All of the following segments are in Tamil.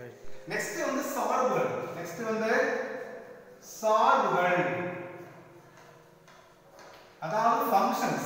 நெக்ஸ்ட் வந்து சார்புகள் நெக்ஸ்ட் வந்து சார்புகள் அதாவது ஃபங்க்ஷன்ஸ்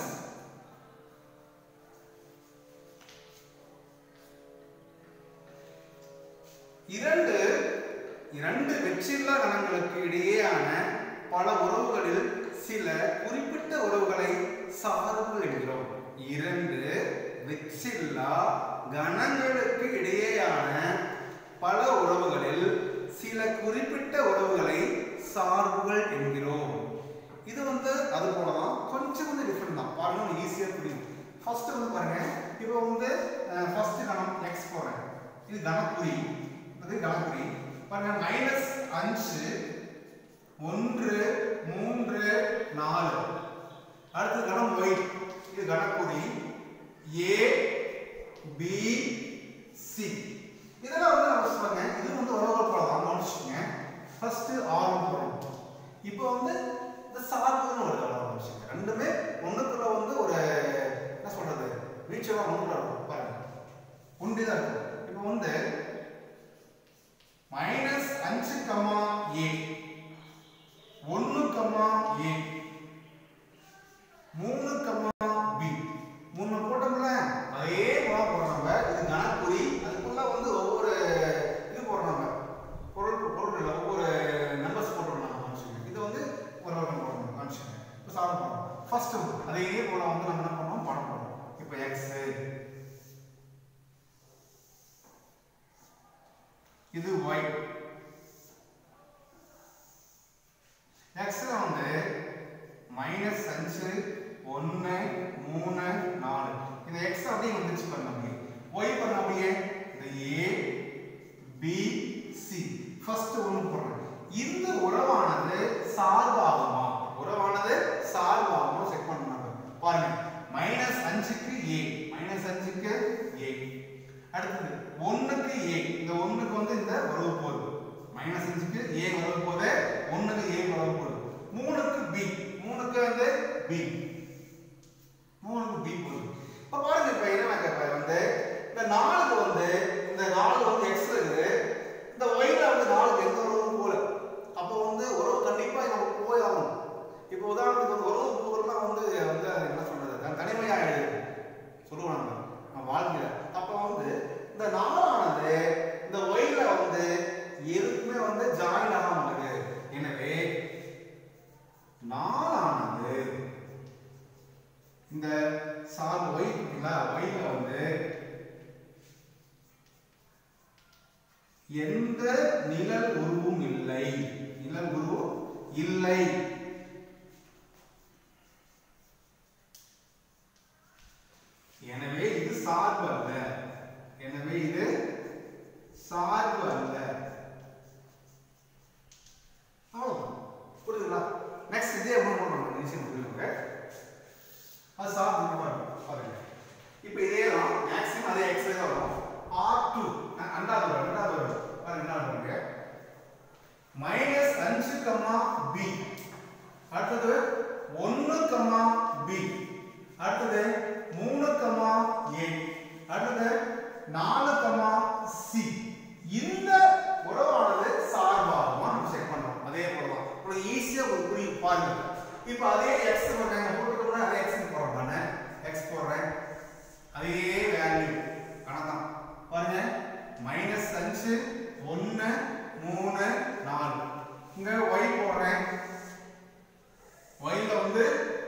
இரண்டு இரண்டு வெற்றில்லா கணங்களுக்கு இடையேயான பல உறவுகளில் சில குறிப்பிட்ட உறவுகளை சார்புகள் என்கிறோம் இரண்டு வெற்றில்லா கணங்களுக்கு இடையேயான பல உறவுகளில் சில குறிப்பிட்ட உறவுகளை சார்புகள் என்கிறோம் இது வந்து அது போல தான் கொஞ்சம் கொஞ்சம் டிஃப்ரெண்ட் தான் பாருங்க ஈஸியாக புரியும் ஃபர்ஸ்ட் வந்து பாருங்க இப்போ வந்து ஃபர்ஸ்ட் கணம் எக்ஸ் போடுறேன் இது கணக்குறி அது கணக்குறி பாருங்க மைனஸ் அஞ்சு ஒன்று மூன்று நாலு அடுத்து கணம் ஒய் இது கணக்குறி ஏ பி சி இதெல்லாம் வந்து நம்ம சொல்லுங்க இது வந்து உறவுகள் போல தான் கவனிச்சுக்கோங்க ஃபர்ஸ்ட் ஆறு போடுறோம் இப்போ வந்து இந்த சார்புன்னு ஒரு கவனிச்சுங்க ரெண்டுமே ஒண்ணுக்குள்ள வந்து ஒரு என்ன சொல்றது வீச்செல்லாம் ஒன்றுக்குள்ள இருக்கும் பாருங்க ஒன்றுதான் இருக்கும் இப்போ வந்து மைனஸ் அஞ்சு கமா ஏ ஒன்னு கமா ஏ மூணு கமா பி மூணு போட்டோம்ல அதே போல போடுறோம் நம்ம இது கணக்குறி அதுக்குள்ள வந்து ஒவ்வொரு இது போடுறோம் நம்ம பொருள் பொருள் இல்லை ஒவ்வொரு நம்பர்ஸ் போடுறோம் நம்ம காமிச்சுங்க இது வந்து ஒரு ஒரு போடணும் காமிச்சுங்க இப்போ சால்வ் பண்ணுறோம் ஃபர்ஸ்ட் அதே போல வந்து நம்ம என்ன பண்ணோம் படம் போடுறோம் இப்போ எக்ஸ் இது y எக்ஸ்ல வந்து மைனஸ் அஞ்சு ஒன்று மூணு நாலு இந்த எக்ஸ் அப்படியே வந்துச்சு பாருங்க அப்படியே ஒய் பாருங்க அப்படியே இந்த ஏ பி சி ஃபர்ஸ்ட் ஒன்று போடுறேன் இந்த உறவானது சார்பாகுமா உறவானது சார்பாகுமா செக் பண்ணணும் பாருங்க மைனஸ் அஞ்சுக்கு ஏ மைனஸ் அஞ்சுக்கு ஏ அடுத்தது ஒண்ணுக்கு ஏ இந்த ஒண்ணுக்கு வந்து இந்த உறவு போகுது மைனஸ் அஞ்சுக்கு ஏ உறவு போகுது ஒண்ணுக்கு ஏ உறவு போகுது மூணுக்கு பி மூணுக்கு வந்து பி மூணுக்கு பி போகுது இப்ப பாருங்க இப்ப என்ன கேட்பாரு வந்து இந்த நாலுக்கு வந்து இந்த நாலு வந்து எக்ஸ் இருக்குது இந்த ஒய்ல வந்து நாலுக்கு எந்த உறவும் போல அப்போ வந்து உறவு கண்டிப்பா நமக்கு போய் ஆகணும் இப்போ உதாரணத்துக்கு வந்து உறவு போகிறதுலாம் வந்து வந்து அது என்ன சொல்றது தன் தனிமையாயிடுது சொல்லுவாங்க நம்ம வாழ்க்கையில அப்ப வந்து இந்த நாலானது இந்த ஒயில வந்து எதுக்குமே வந்து ஜாயின் ஆக மாட்டேங்குது எனவே நாலானது இந்த சார் ஒய் இருக்குங்களா ஒய்ல வந்து எந்த நிழல் உருவும் இல்லை நிழல் உருவம் இல்லை எனவே இது சார்பு அல்ல எனவே இது சார்பு அல்ல அவ்வளவுதான் புரியுதுங்களா நெக்ஸ்ட் இதே எப்படி பண்ணுறோம் ஈஸியாக புரியுங்க அது சார்பு பாருங்க பாருங்க இப்போ இதே தான் மேக்ஸிமம் அதே எக்ஸைஸ் வரும் ஆர் டூ ரெண்டாவது வரும் ரெண்டாவது வரும் பாருங்க ரெண்டாவது பாருங்க மைனஸ் அஞ்சு கமா பி அடுத்தது ஒன்னு கமா பி அடுத்தது மூணு கமா ஏ அடுத்தது நாலு கமா சி இந்த உறவானது சார்பாகுமா நம்ம செக் பண்றோம் அதே போல தான் உங்களுக்கு ஈஸியா ஒரு புரியும் பாருங்க இப்போ அதே எக்ஸ் போட்டாங்க போட்டுட்டோம்னா அதே எக்ஸ் போடுறோம் நானு எக்ஸ் போடுறேன் அதே வேல்யூ கணக்கான் பாருங்க மைனஸ் அஞ்சு ஒன்று மூணு நாலு இங்க ஒய் போடுறேன் ஒய்ல வந்து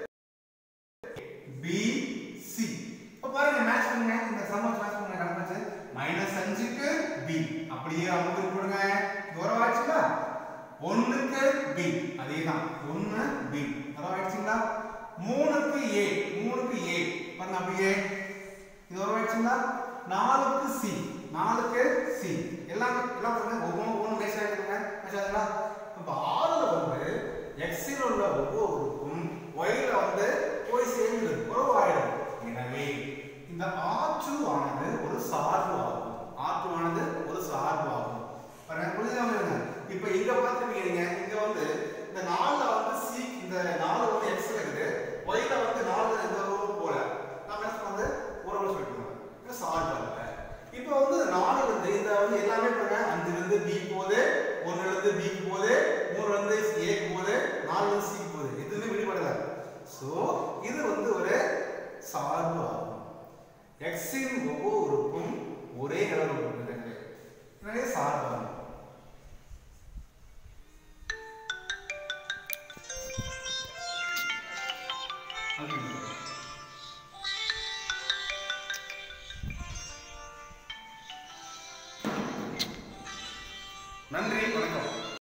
பி சி இப்போ பாருங்க மேட்ச் பண்ணுங்க இந்த சம்ம மேட்ச் பண்ணுங்க கணக்கு மைனஸ் அஞ்சுக்கு பி அப்படியே அமுக்கு போடுங்க தூரம் ஆச்சுங்களா ஒண்ணுக்கு பி அதே தான் ஒன்னு பி தூரம் ஆயிடுச்சுங்களா மூணுக்கு ஏ மூணுக்கு ஏ பாருங்க அப்படியே இது வரும் ஆயிடுச்சுங்களா நாலுக்கு சி நாலுக்கு சி எல்லாம் எல்லாம் பாருங்க ஒவ்வொன்று ஒவ்வொன்று மேட்ச் ஆகிடுங்க மேட்ச் ஆகுதுங்களா இப்போ ஆறுல வந்து எக்ஸில் உள்ள ஒவ்வொருக்கும் ஒய்ல வந்து போய் சேர்ந்து உறவு ஆயிடும் எனவே இந்த ஆற்று ஆனது ஒரு சார்பு ஆகும் ஆற்று ஆனது ஒரு சார்பு ஆகும் பாருங்க புரியுதா இப்போ இங்க பார்த்துருக்கீங்க இங்க வந்து இந்த நாலுல வந்து சி இந்த நாலு வந்து எக்ஸ் இருக்குது ஒய்ல வந்து நாலு எந்த உறவு போல நம்ம என்ன வந்து உறவு சொல்லிட்டு இது சார்பு அல்ல இப்போ வந்து நாலு வந்து இந்த வந்து எல்லாமே பாருங்க அஞ்சு இருந்து பி போகுது ஒன்னுல இருந்து பி போகுது மூணுல இருந்து ஏ போகுது நாலுல இருந்து சி போகுது எதுவுமே விடுபடல சோ இது வந்து ஒரு சார்பு ஆகும் x இன் ஒவ்வொரு உறுப்பும் ஒரே அளவு கொண்டது எனவே சார்பு ஆகும்